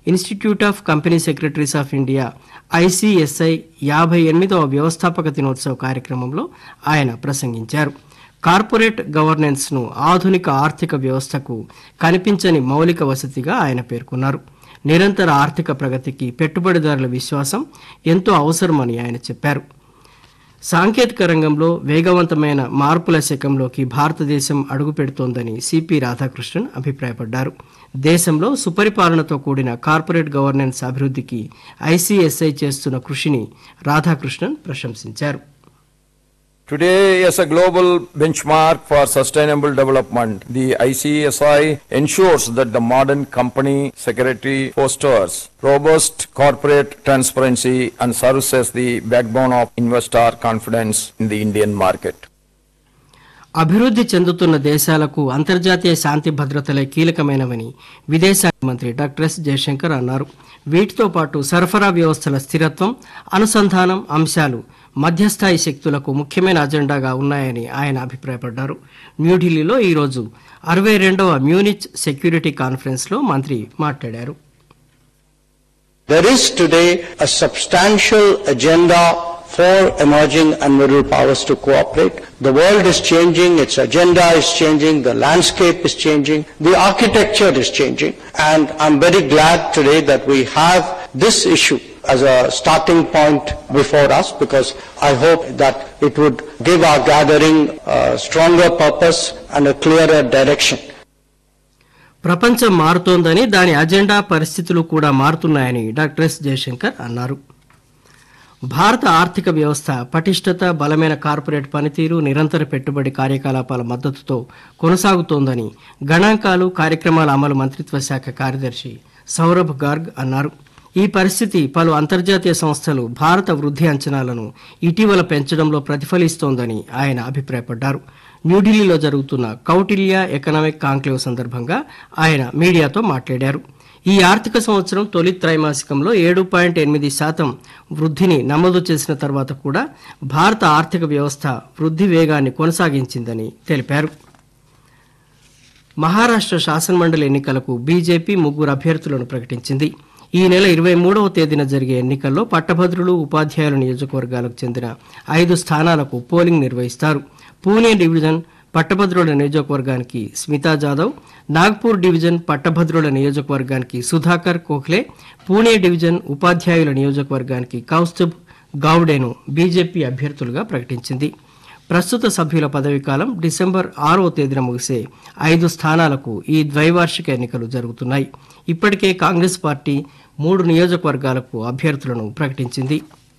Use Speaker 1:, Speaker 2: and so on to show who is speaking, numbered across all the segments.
Speaker 1: Institute of company secretaries of India ICSI యాభై ఎనిమిదవ వ్యవస్థాపక దినోత్సవ కార్యక్రమంలో ఆయన ప్రసంగించారు కార్పొరేట్ గవర్నెన్స్ ను ఆధునిక ఆర్థిక వ్యవస్థకు కనిపించని మౌలిక వసతిగా ఆయన పేర్కొన్నారు నిరంతర ఆర్థిక ప్రగతికి పెట్టుబడిదారుల విశ్వాసం ఎంతో అవసరమని ఆయన చెప్పారు సాంకేతిక రంగంలో వేగవంతమైన మార్పుల శకంలోకి భారతదేశం అడుగుపెడుతోందని సిపి రాధాకృష్ణన్ అభిప్రాయపడ్డారు దేశంలో సుపరిపాలనతో కూడిన కార్పొరేట్ గవర్నెన్స్ అభివృద్ధికి ఐసిఎస్ఐ చేస్తున్న కృషిని రాధాకృష్ణన్ ప్రశంసించారు
Speaker 2: Today, as a global benchmark for sustainable development, the ICSI ensures that the modern company secretary fosters robust corporate transparency and serves as the backbone of investor confidence in the Indian market.
Speaker 1: అభివృద్ధి చెందుతున్న దేశాలకు అంతర్జాతీయ శాంతి భద్రతలే కీలకమైనవని విదేశాంగ మంత్రి doctor yes Jayashankar అన్నారు వీటితో పాటు సరఫరా వ్యవస్థల స్థిరత్వం అనుసంధానం అంశాలు మధ్యస్థాయి శక్తులకు ముఖ్యమైన అజెండాగా ఉన్నాయని ఆయన అభిప్రాయపడ్డారు న్యూఢిల్లీలో ఈరోజు అరవై రెండవ మ్యూనిచ్ సెక్యూరిటీ కాన్ఫరెన్స్లో మంత్రి మాట్లాడారు
Speaker 3: There is today a substantial agenda for emerging and middle powers to cooperate. The world is changing, its agenda is changing, the landscape is changing, the architecture is changing, and I'm very glad today that we have this issue as a starting point before us because I hope that it would give our gathering a stronger purpose and a clearer direction.
Speaker 1: ప్రపంచం మారుతోందని దాని agenda పరిస్థితులు కూడా మారుతున్నాయని doctor yes Jayashankar అన్నారు భారత ఆర్థిక వ్యవస్థ పటిష్టత బలమైన corporate పనితీరు నిరంతర పెట్టుబడి కార్యకలాపాల మద్దతుతో కొనసాగుతోందని గణాంకాలు కార్యక్రమాల అమలు మంత్రిత్వ శాఖ కార్యదర్శి సౌరభ్ గార్గ్ అన్నారు ఈ పరిస్థితి పలు అంతర్జాతీయ సంస్థలు భారత వృద్ధి అంచనాలను ఇటీవల పెంచడంలో ప్రతిఫలిస్తోందని ఆయన అభిప్రాయపడ్డారు న్యూఢిల్లీలో జరుగుతున్న కౌటిల్య ఎకనామిక్ కాంక్లేవ్ సందర్భంగా ఆయన మీడియాతో మాట్లాడారు ఈ ఆర్థిక సంవత్సరం తొలి త్రైమాసికంలో ఏడు పాయింట్ ఎనిమిది శాతం వృద్ధిని నమోదు చేసిన తర్వాత కూడా భారత ఆర్థిక వ్యవస్థ వృద్ధి వేగాన్ని కొనసాగించిందని తెలిపారు మహారాష్ట్ర శాసనమండలి ఎన్నికలకు బీజేపీ ముగ్గురు అభ్యర్థులను ప్రకటించింది ఈ నెల ఇరవై మూడవ తేదీన జరిగే ఎన్నికల్లో పట్టభద్రులు ఉపాధ్యాయుల నియోజకవర్గాలకు చెందిన ఐదు స్థానాలకు పోలింగ్ నిర్వహిస్తారు పూణే డివిజన్ పట్టభద్రుల నియోజకవర్గానికి స్మితా జాదవ్ నాగ్పూర్ డివిజన్ పట్టభద్రుల నియోజకవర్గానికి సుధాకర్ కోహ్లే పూణే డివిజన్ ఉపాధ్యాయుల నియోజకవర్గానికి కౌస్తబ్ గావ్డేను బీజేపీ అభ్యర్థులుగా ప్రకటించింది ప్రస్తుత సభ్యుల పదవీకాలం డిసెంబర్ ఆరో తేదీన ముగిసే ఐదు స్థానాలకు ఈ ద్వైవార్షిక ఎన్నికలు జరుగుతున్నాయి ఇప్పటికే కాంగ్రెస్ పార్టీ మూడు నియోజకవర్గాలకు అభ్యర్థులను ప్రకటించింది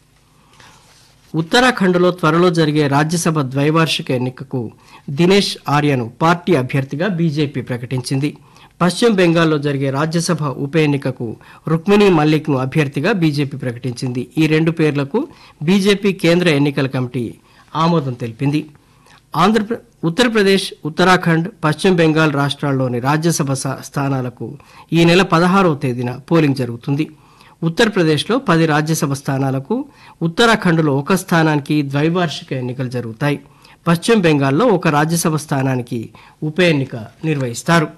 Speaker 1: ఉత్తరాఖండ్లో త్వరలో జరిగే రాజ్యసభ ద్వైవార్షిక ఎన్నికకు దినేష్ ఆర్యను పార్టీ అభ్యర్థిగా బీజేపీ ప్రకటించింది పశ్చిమ బెంగాల్లో జరిగే రాజ్యసభ ఉప ఎన్నికకు రుక్మిణి మల్లిక్ను అభ్యర్థిగా బీజేపీ ప్రకటించింది ఈ రెండు పేర్లకు బీజేపీ కేంద్ర ఎన్నికల కమిటీ ఆమోదం తెలిపింది ఆంధ్రప్ర ఉత్తరప్రదేశ్ ఉత్తరాఖండ్ పశ్చిమ బెంగాల్ రాష్ట్రాల్లోని రాజ్యసభ స- స్థానాలకు ఈ నెల పదహారవ తేదీన పోలింగ్ జరుగుతుంది ఉత్తరప్రదేశ్లో పది రాజ్యసభ స్థానాలకు ఉత్తరాఖండ్లో ఒక స్థానానికి ద్వైవార్షిక ఎన్నికలు జరుగుతాయి పశ్చిమ బెంగాల్లో ఒక రాజ్యసభ స్థానానికి ఉప ఎన్నిక నిర్వహిస్తారు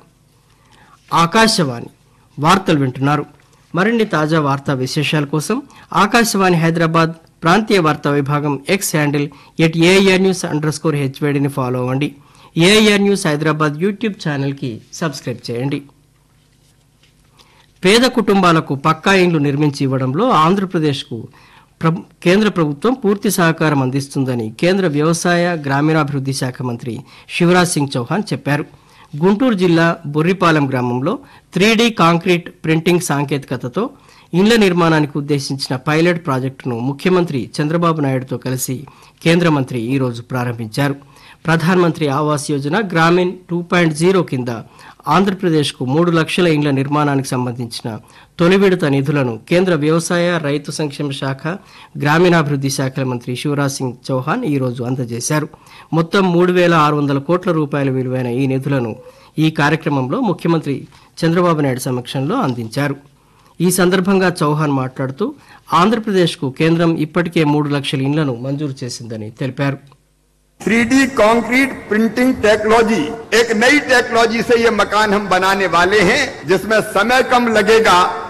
Speaker 1: ఆకాశవాణి వార్తలు వింటున్నారు మరిన్ని తాజా వార్తా విశేషాల కోసం ఆకాశవాణి హైదరాబాద్ ప్రాంతీయ వార్తా విభాగం X handle at AIR news underscore హెచ్వేడిని ఫాలో అవ్వండి ఏఐఆర్ న్యూస్ హైదరాబాద్ యూట్యూబ్ ఛానల్కి సబ్స్క్రైబ్ చేయండి పేద కుటుంబాలకు పక్కా ఇండ్లు నిర్మించి ఇవ్వడంలో ఆంధ్రప్రదేశ్కు ప్ర- కేంద్ర ప్రభుత్వం పూర్తి సహకారం అందిస్తుందని కేంద్ర వ్యవసాయ గ్రామీణాభివృద్ధి శాఖ మంత్రి శివరాజ్ సింగ్ చౌహాన్ చెప్పారు గుంటూరు జిల్లా బొర్రిపాలెం గ్రామంలో త్రీ కాంక్రీట్ ప్రింటింగ్ సాంకేతికతతో ఇండ్ల నిర్మాణానికి ఉద్దేశించిన పైలట్ ప్రాజెక్టును ముఖ్యమంత్రి చంద్రబాబు నాయుడుతో కలిసి కేంద్ర మంత్రి ఈరోజు ప్రారంభించారు Pradhan Mantri Awas Yojana Gramin two point zero కింద ఆంధ్రప్రదేశ్కు మూడు లక్షల ఇండ్ల నిర్మాణానికి సంబంధించిన తొలి విడత నిధులను కేంద్ర వ్యవసాయ రైతు సంక్షేమ శాఖ గ్రామీణాభివృద్ధి శాఖల మంత్రి శివరాజ్ సింగ్ చౌహాన్ ఈరోజు అందజేశారు మొత్తం మూడు వేల ఆరు వందల కోట్ల రూపాయల విలువైన ఈ నిధులను ఈ కార్యక్రమంలో ముఖ్యమంత్రి చంద్రబాబు నాయుడు సమక్షంలో అందించారు ఈ సందర్భంగా చౌహాన్ మాట్లాడుతూ ఆంధ్రప్రదేశ్కు కేంద్రం ఇప్పటికే మూడు లక్షల ఇండ్లను మంజూరు చేసిందని తెలిపారు
Speaker 4: थ्री कंक्रीट प्रिंटिंग टेक्नोलॉजी एक नई टेक्नोलॉजी से ये मकान हम बनाने वाले हैं जिसमें समय कम लगेगा